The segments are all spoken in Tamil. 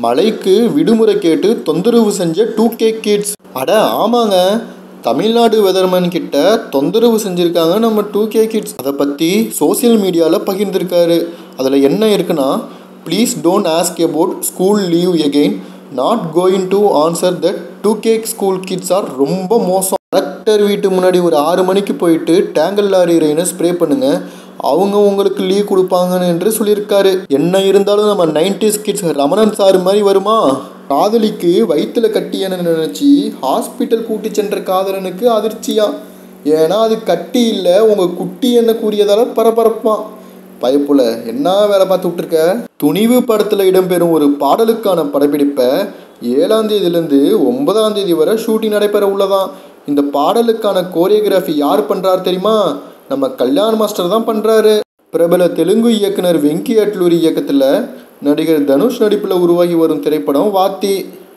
மழைக்கு விடுமுறை கேட்டு தொந்தரவு செஞ்ச டூ கே கிட்ஸ் அட ஆமாங்க தமிழ்நாடு வெதர்மேன் கிட்ட தொந்தரவு செஞ்சுருக்காங்க நம்ம டூ கே கிட்ஸ் அதை பற்றி சோஷியல் மீடியாவில் பகிர்ந்திருக்காரு அதில் என்ன இருக்குன்னா please don't ask about school leave again not going to answer that two K school kids are ரொம்ப மோசம் கலெக்டர் வீட்டு முன்னாடி ஒரு ஆறு மணிக்கு போயிட்டு டேங்கல் லாரி ரெயினை ஸ்ப்ரே பண்ணுங்க அவங்க உங்களுக்கு லீவ் கொடுப்பாங்கன்னு என்று சொல்லியிருக்காரு என்ன இருந்தாலும் நம்ம நைன்டிஸ் கிட்ஸ் ரமணன் சார் மாதிரி வருமா காதலிக்கு வயிற்றுல கட்டியன்னு நினச்சி ஹாஸ்பிட்டல் கூட்டி சென்ற காதலனுக்கு அதிர்ச்சியா ஏன்னா அது கட்டி இல்லை உங்கள் குட்டி என்ன கூறியதால பரபரப்பான் பயப்புல என்ன வேலை பார்த்து விட்ருக்க துணிவு படத்தில் இடம்பெறும் ஒரு பாடலுக்கான படப்பிடிப்பை ஏழாம் தேதியிலேருந்து ஒன்பதாம் தேதி வரை ஷூட்டிங் நடைபெற உள்ளதாம் இந்த பாடலுக்கான கோரியோகிராஃபி யார் பண்ணுறாரு தெரியுமா நம்ம கல்யாண் மாஸ்டர் தான் பண்ணுறாரு பிரபல தெலுங்கு இயக்குனர் வெங்கி அட்லூரி இயக்கத்தில் நடிகர் தனுஷ் நடிப்பில் உருவாகி வரும் திரைப்படம் வாத்தி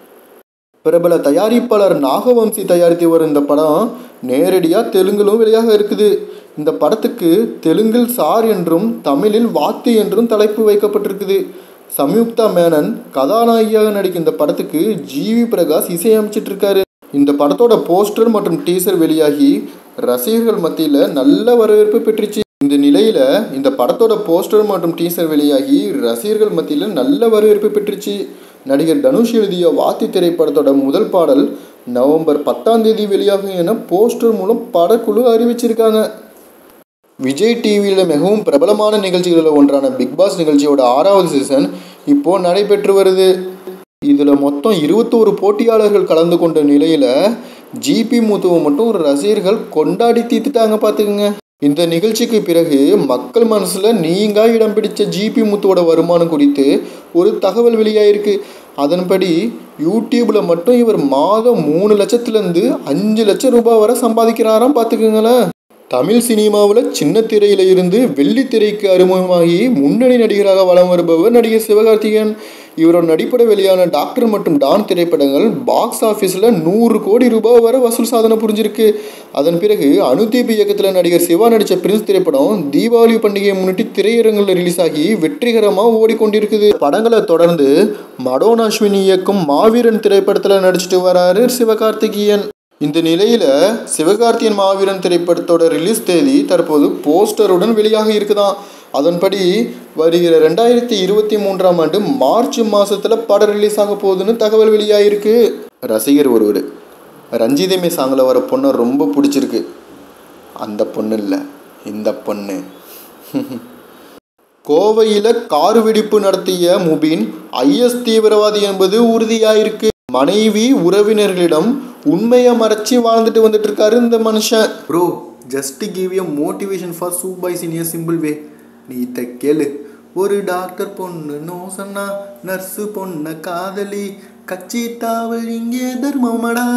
பிரபல தயாரிப்பாளர் நாகவம்சி தயாரித்து வரும் இந்த படம் நேரடியாக தெலுங்கிலும் வெளியாக இருக்குது இந்த படத்துக்கு தெலுங்கில் சார் என்றும் தமிழில் வாத்தி என்றும் தலைப்பு வைக்கப்பட்டிருக்குது சம்யுக்தா மேனன் கதாநாயகியாக நடிக்கும் இந்த படத்துக்கு ஜிவி பிரகாஷ் இசையமைச்சிட்டு இருக்காரு இந்த படத்தோட போஸ்டர் மற்றும் டீசர் வெளியாகி ரசிகர்கள் மத்தியில் நல்ல வரவேற்பு பெற்றுச்சு இந்த நிலையில இந்த படத்தோட போஸ்டர் மற்றும் டீசர் வெளியாகி ரசிகர்கள் மத்தியில் நல்ல வரவேற்பு பெற்றுச்சு நடிகர் தனுஷ் எழுதிய வாத்தி திரைப்படத்தோட முதல் பாடல் நவம்பர் பத்தாம் தேதி வெளியாகும் என போஸ்டர் மூலம் படக்குழு அறிவிச்சிருக்காங்க விஜய் டிவியில் மிகவும் பிரபலமான நிகழ்ச்சிகளில் ஒன்றான பிக் பாஸ் நிகழ்ச்சியோட ஆறாவது சீசன் இப்போது நடைபெற்று வருது இதில் மொத்தம் இருபத்தோரு போட்டியாளர்கள் கலந்து கொண்ட நிலையில் ஜிபி முத்துவை மட்டும் ஒரு ரசிகர்கள் கொண்டாடி தீர்த்துட்டாங்க பார்த்துக்குங்க இந்த நிகழ்ச்சிக்கு பிறகு மக்கள் மனசில் நீங்கா இடம் பிடிச்ச ஜிபி முத்துவோட வருமானம் குறித்து ஒரு தகவல் வெளியாயிருக்கு அதன்படி யூடியூப்பில் மட்டும் இவர் மாதம் மூணு லட்சத்துலேருந்து அஞ்சு லட்சம் ரூபாய் வரை சம்பாதிக்கிறாராம் பார்த்துக்குங்களேன் தமிழ் சினிமாவில் சின்ன திரையில இருந்து வெள்ளித்திரைக்கு அறிமுகமாகி முன்னணி நடிகராக வலம் வருபவர் நடிகர் சிவகார்த்திகேயன் இவரோட நடிப்பட வெளியான டாக்டர் மற்றும் டான் திரைப்படங்கள் பாக்ஸ் ஆஃபீஸில் நூறு கோடி ரூபாய் வரை வசூல் சாதனை புரிஞ்சிருக்கு அதன் பிறகு அனுதீப் இயக்கத்தில் நடிகர் சிவா நடித்த பிரின்ஸ் திரைப்படம் தீபாவளி பண்டிகையை முன்னிட்டு திரையரங்கில் ரிலீஸ் ஆகி வெற்றிகரமாக ஓடிக்கொண்டிருக்குது படங்களை தொடர்ந்து மடோன் அஸ்வினி இயக்கும் மாவீரன் திரைப்படத்தில் நடிச்சிட்டு வராரு சிவகார்த்திகேயன் இந்த நிலையில் சிவகார்த்தியன் மாவீரன் திரைப்படத்தோட ரிலீஸ் தேதி தற்போது போஸ்டருடன் வெளியாக இருக்குதாம் அதன்படி வருகிற ரெண்டாயிரத்தி இருபத்தி மூன்றாம் ஆண்டு மார்ச் மாதத்தில் படம் ரிலீஸ் ஆக போகுதுன்னு தகவல் வெளியாகிருக்கு ரசிகர் ஒருவர் ரஞ்சிதமே சாங்கில் வர பொண்ணை ரொம்ப பிடிச்சிருக்கு அந்த பொண்ணு இல்லை இந்த பொண்ணு கோவையில் கார் வெடிப்பு நடத்திய முபின் ஐஎஸ் தீவிரவாதி என்பது உறுதியாயிருக்கு மனைவி உறவினர்களிடம் உண்மையை மறைச்சி வாழ்ந்துட்டு வந்துட்டு இருக்காரு இந்த மனுஷன் bro just give a motivation for சூ boys in a simple way நீ இத்த கேளு ஒரு டாக்டர் பொண்ணு நோ சொன்னா நர்ஸு பொண்ண காதலி கட்சி தாவல் இங்கே தர்மமடா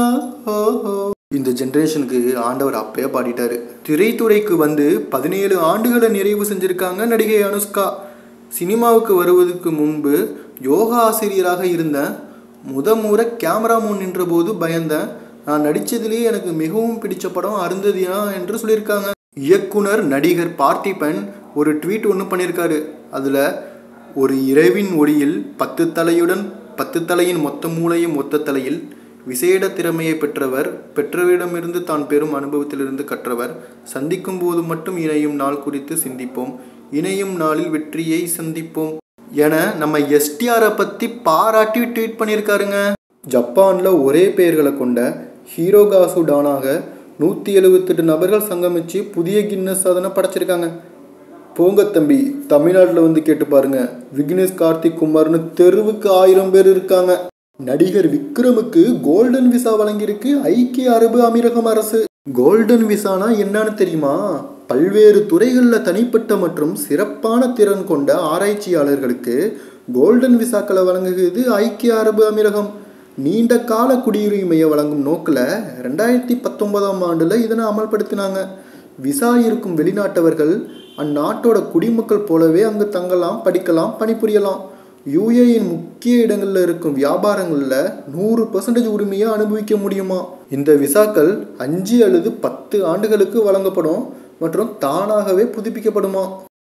ஓ இந்த ஜென்ரேஷனுக்கு ஆண்டவர் அப்பயே பாடிட்டாரு திரைத்துறைக்கு வந்து பதினேழு ஆண்டுகளை நிறைவு செஞ்சிருக்காங்க நடிகை அனுஷ்கா சினிமாவுக்கு வருவதற்கு முன்பு யோகா ஆசிரியராக இருந்தேன் முத முறை கேமரா முன் நின்றபோது பயந்தேன் நான் நடித்ததிலேயே எனக்கு மிகவும் பிடிச்ச படம் அருந்ததியா என்று சொல்லியிருக்காங்க இயக்குனர் நடிகர் பார்த்திபன் ஒரு ட்வீட் ஒன்று பண்ணியிருக்காரு அதில் ஒரு இரவின் ஒளியில் பத்து தலையுடன் பத்து தலையின் மொத்த மூளையும் ஒத்த தலையில் விசேட திறமையை பெற்றவர் பெற்றவரிடமிருந்து தான் பெறும் அனுபவத்திலிருந்து கற்றவர் சந்திக்கும் போது மட்டும் இணையும் நாள் குறித்து சிந்திப்போம் இணையும் நாளில் வெற்றியை சந்திப்போம் என நம்ம எஸ்டிஆரை பற்றி பாராட்டி ட்வீட் பண்ணியிருக்காருங்க ஜப்பானில் ஒரே பெயர்களை கொண்ட ஹீரோகாசு டானாக நூற்றி எழுபத்தெட்டு நபர்கள் சங்கமிச்சு புதிய கின்னஸ் சாதனை படைச்சிருக்காங்க போங்க தம்பி தமிழ்நாட்டில் வந்து கேட்டு பாருங்க விக்னேஷ் கார்த்திக் குமார்னு தெருவுக்கு ஆயிரம் பேர் இருக்காங்க நடிகர் விக்ரமுக்கு கோல்டன் விசா வழங்கியிருக்கு ஐக்கிய அரபு அமீரகம் அரசு கோல்டன் விசானா என்னன்னு தெரியுமா பல்வேறு துறைகளில் தனிப்பட்ட மற்றும் சிறப்பான திறன் கொண்ட ஆராய்ச்சியாளர்களுக்கு கோல்டன் விசாக்களை வழங்குகிறது ஐக்கிய அரபு அமீரகம் நீண்ட கால குடியுரிமையை வழங்கும் நோக்கில் ரெண்டாயிரத்தி பத்தொன்பதாம் ஆண்டில் இதனை அமல்படுத்தினாங்க விசா இருக்கும் வெளிநாட்டவர்கள் அந்நாட்டோட குடிமக்கள் போலவே அங்கு தங்கலாம் படிக்கலாம் பணிபுரியலாம் யூஏயின் முக்கிய இடங்களில் இருக்கும் வியாபாரங்களில் நூறு பர்சன்டேஜ் உரிமையை அனுபவிக்க முடியுமா இந்த விசாக்கள் அஞ்சு அல்லது பத்து ஆண்டுகளுக்கு வழங்கப்படும் மற்றும் தானாகவே புதுப்பிக்கப்படுமா